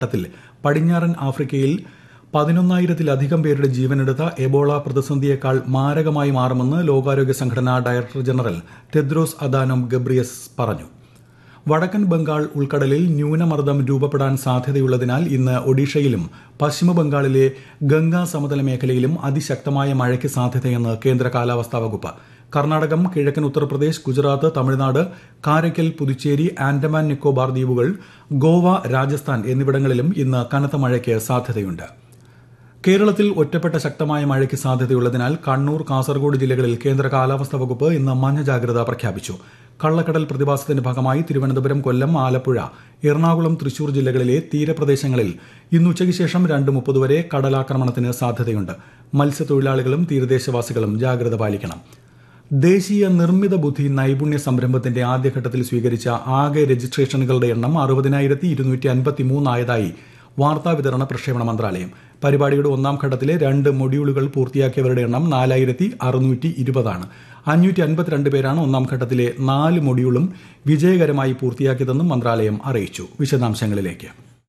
ഘട്ടത്തിൽ പടിഞ്ഞാറൻ ആഫ്രിക്കയിൽ പതിനൊന്നായിരത്തിലധികം പേരുടെ ജീവനെടുത്ത എബോള പ്രതിസന്ധിയേക്കാൾ മാരകമായി മാറുമെന്ന് ലോകാരോഗ്യ സംഘടന director general Tedros Adhanom Ghebreyesus പറഞ്ഞു വടക്കൻ ബംഗാൾ ഉൾക്കടലിൽ ന്യൂനമർദ്ദം രൂപപ്പെടാൻ സാധ്യതയുള്ളതിനാൽ ഇന്ന് ഒഡീഷയിലും പശ്ചിമ ബംഗാളിലെ ഗംഗാ സമതല മേഖലയിലും അതിശക്തമായ മഴയ്ക്ക് സാധ്യതയെന്ന് കേന്ദ്ര കാലാവസ്ഥാ വകുപ്പ് കർണാടകം കിഴക്കൻ ഉത്തർപ്രദേശ് ഗുജറാത്ത് തമിഴ്നാട് കാരയ്ക്കൽ പുതുച്ചേരി ആൻഡമാൻ നിക്കോബാർ ദ്വീപുകൾ ഗോവ രാജസ്ഥാൻ എന്നിവിടങ്ങളിലും ഇന്ന് കനത്ത മഴയ്ക്ക് സാധ്യതയുണ്ട് കേരളത്തിൽ ഒറ്റപ്പെട്ട ശക്തമായ മഴയ്ക്ക് സാധ്യതയുള്ളതിനാൽ കണ്ണൂർ കാസർഗോഡ് ജില്ലകളിൽ കേന്ദ്ര കാലാവസ്ഥാ വകുപ്പ് ഇന്ന് മഞ്ഞ ജാഗ്രത പ്രഖ്യാപിച്ചു കള്ളക്കടൽ പ്രതിഭാസത്തിന്റെ ഭാഗമായി തിരുവനന്തപുരം കൊല്ലം ആലപ്പുഴ എറണാകുളം തൃശൂർ ജില്ലകളിലെ തീരപ്രദേശങ്ങളിൽ ഇന്ന് ഉച്ചയ്ക്ക് ശേഷം രണ്ട് മുപ്പത് വരെ കടലാക്രമണത്തിന് സാധ്യതയുണ്ട് മത്സ്യത്തൊഴിലാളികളും തീരദേശവാസികളും ജാഗ്രത പാലിക്കണം ദേശീയ നിർമ്മിത ബുദ്ധി നൈപുണ്യ സംരംഭത്തിന്റെ ആദ്യഘട്ടത്തിൽ സ്വീകരിച്ച ആകെ രജിസ്ട്രേഷനുകളുടെ എണ്ണം അറുപതിനായിരത്തി ഇരുന്നൂറ്റി അൻപത്തി മൂന്നായതായി വാർത്താവിതരണ പ്രക്ഷേപണ മന്ത്രാലയം പരിപാടിയുടെ ഒന്നാം ഘട്ടത്തിലെ രണ്ട് മൊഡ്യൂളുകൾ പൂർത്തിയാക്കിയവരുടെ എണ്ണം നാലായിരത്തി അറുന്നൂറ്റി ഇരുപതാണ് അഞ്ഞൂറ്റി അൻപത്തിരണ്ട് പേരാണ് ഒന്നാം ഘട്ടത്തിലെ നാല് മൊഡ്യൂളും വിജയകരമായി പൂർത്തിയാക്കിയതെന്നും മന്ത്രാലയം അറിയിച്ചു വിശദാംശങ്ങളിലേക്ക്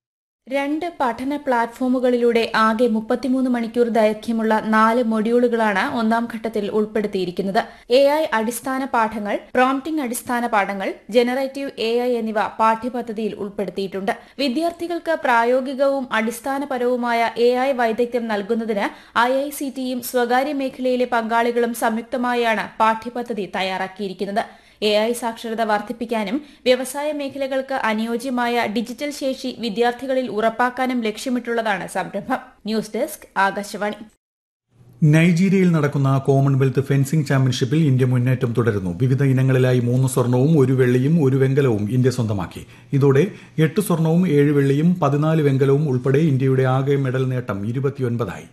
രണ്ട് പഠന പ്ലാറ്റ്ഫോമുകളിലൂടെ ആകെ മുപ്പത്തിമൂന്ന് മണിക്കൂർ ദൈർഘ്യമുള്ള നാല് മൊഡ്യൂളുകളാണ് ഒന്നാം ഘട്ടത്തിൽ ഉൾപ്പെടുത്തിയിരിക്കുന്നത് എ ഐ അടിസ്ഥാന പാഠങ്ങൾ പ്രോംപ്റ്റിംഗ് അടിസ്ഥാന പാഠങ്ങൾ ജനറേറ്റീവ് എ ഐ എന്നിവ പാഠ്യപദ്ധതിയിൽ ഉൾപ്പെടുത്തിയിട്ടുണ്ട് വിദ്യാർത്ഥികൾക്ക് പ്രായോഗികവും അടിസ്ഥാനപരവുമായ എ ഐ വൈദഗ്ധ്യം നൽകുന്നതിന് ഐ ഐ സി ടിയും സ്വകാര്യ മേഖലയിലെ പങ്കാളികളും സംയുക്തമായാണ് പാഠ്യപദ്ധതി തയ്യാറാക്കിയിരിക്കുന്നത് എ ഐ സാക്ഷരത വർദ്ധിപ്പിക്കാനും വ്യവസായ മേഖലകൾക്ക് അനുയോജ്യമായ ഡിജിറ്റൽ ശേഷി വിദ്യാർത്ഥികളിൽ ഉറപ്പാക്കാനും ലക്ഷ്യമിട്ടുള്ളതാണ് സംരംഭം ന്യൂസ് ഡെസ്ക് ആകാശവാണി നൈജീരിയയിൽ നടക്കുന്ന കോമൺവെൽത്ത് ഫെൻസിംഗ് ചാമ്പ്യൻഷിപ്പിൽ ഇന്ത്യ മുന്നേറ്റം തുടരുന്നു വിവിധ ഇനങ്ങളിലായി മൂന്ന് സ്വർണവും ഒരു വെള്ളിയും ഒരു വെങ്കലവും ഇന്ത്യ സ്വന്തമാക്കി ഇതോടെ എട്ട് സ്വർണവും ഏഴ് വെള്ളിയും പതിനാല് വെങ്കലവും ഉൾപ്പെടെ ഇന്ത്യയുടെ ആകെ മെഡൽ നേട്ടം ഇരുപത്തിയൊൻപതായി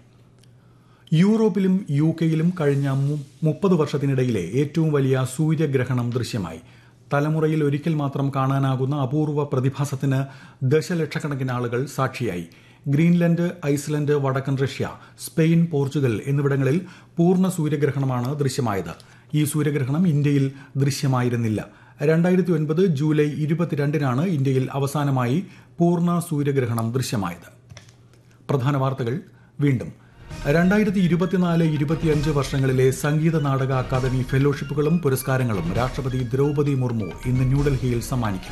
യൂറോപ്പിലും യു കെയിലും കഴിഞ്ഞ മുപ്പത് വർഷത്തിനിടയിലെ ഏറ്റവും വലിയ സൂര്യഗ്രഹണം ദൃശ്യമായി തലമുറയിൽ ഒരിക്കൽ മാത്രം കാണാനാകുന്ന അപൂർവ പ്രതിഭാസത്തിന് ദശലക്ഷക്കണക്കിന് ആളുകൾ സാക്ഷിയായി ഗ്രീൻലൻഡ് ഐസ്ലൻഡ് വടക്കൻ റഷ്യ സ്പെയിൻ പോർച്ചുഗൽ എന്നിവിടങ്ങളിൽ പൂർണ്ണ സൂര്യഗ്രഹണമാണ് ദൃശ്യമായത് ഈ സൂര്യഗ്രഹണം ഇന്ത്യയിൽ ദൃശ്യമായിരുന്നില്ല രണ്ടായിരത്തി ഒൻപത് ജൂലൈ ഇരുപത്തിരണ്ടിനാണ് ഇന്ത്യയിൽ അവസാനമായി പൂർണ്ണ സൂര്യഗ്രഹണം ദൃശ്യമായത് പ്രധാന വാർത്തകൾ വീണ്ടും രണ്ടായിരത്തി ഇരുപത്തിനാല് ഇരുപത്തിയഞ്ച് വർഷങ്ങളിലെ സംഗീത നാടക അക്കാദമി ഫെലോഷിപ്പുകളും പുരസ്കാരങ്ങളും രാഷ്ട്രപതി ദ്രൗപദി മുർമു ഇന്ന് ന്യൂഡൽഹിയിൽ സമ്മാനിക്കും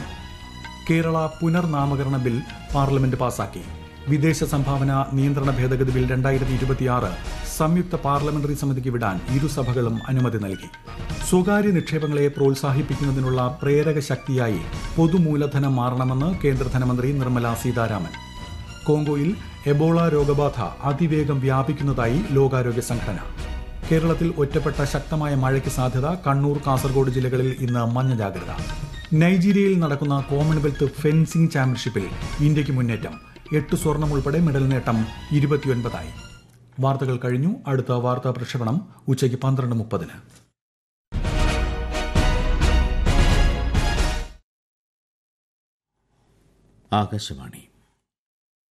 കേരള പുനർനാമകരണ ബിൽ പാർലമെന്റ് പാസാക്കി വിദേശ സംഭാവന നിയന്ത്രണ ഭേദഗതി ബിൽ രണ്ടായിരത്തി ഇരുപത്തിയാറ് സംയുക്ത പാർലമെന്ററി സമിതിക്ക് വിടാൻ ഇരുസഭകളും അനുമതി നൽകി സ്വകാര്യ നിക്ഷേപങ്ങളെ പ്രോത്സാഹിപ്പിക്കുന്നതിനുള്ള പ്രേരക ശക്തിയായി പൊതുമൂലധനം മാറണമെന്ന് കേന്ദ്ര ധനമന്ത്രി നിർമ്മല സീതാരാമൻ കോങ്കോയിൽ എബോള രോഗബാധ അതിവേഗം വ്യാപിക്കുന്നതായി ലോകാരോഗ്യ സംഘടന കേരളത്തിൽ ഒറ്റപ്പെട്ട ശക്തമായ മഴയ്ക്ക് സാധ്യത കണ്ണൂർ കാസർഗോഡ് ജില്ലകളിൽ ഇന്ന് മഞ്ഞ ജാഗ്രത നൈജീരിയയിൽ നടക്കുന്ന കോമൺവെൽത്ത് ഫെൻസിംഗ് ചാമ്പ്യൻഷിപ്പിൽ ഇന്ത്യയ്ക്ക് മുന്നേറ്റം എട്ട് സ്വർണം ഉൾപ്പെടെ മെഡൽ നേട്ടം ഇരുപത്തിയൊൻപതായി വാർത്തകൾ കഴിഞ്ഞു അടുത്ത വാർത്താ പ്രക്ഷേപണം ഉച്ചയ്ക്ക് പന്ത്രണ്ട് മുപ്പതിന് ആകാശവാണി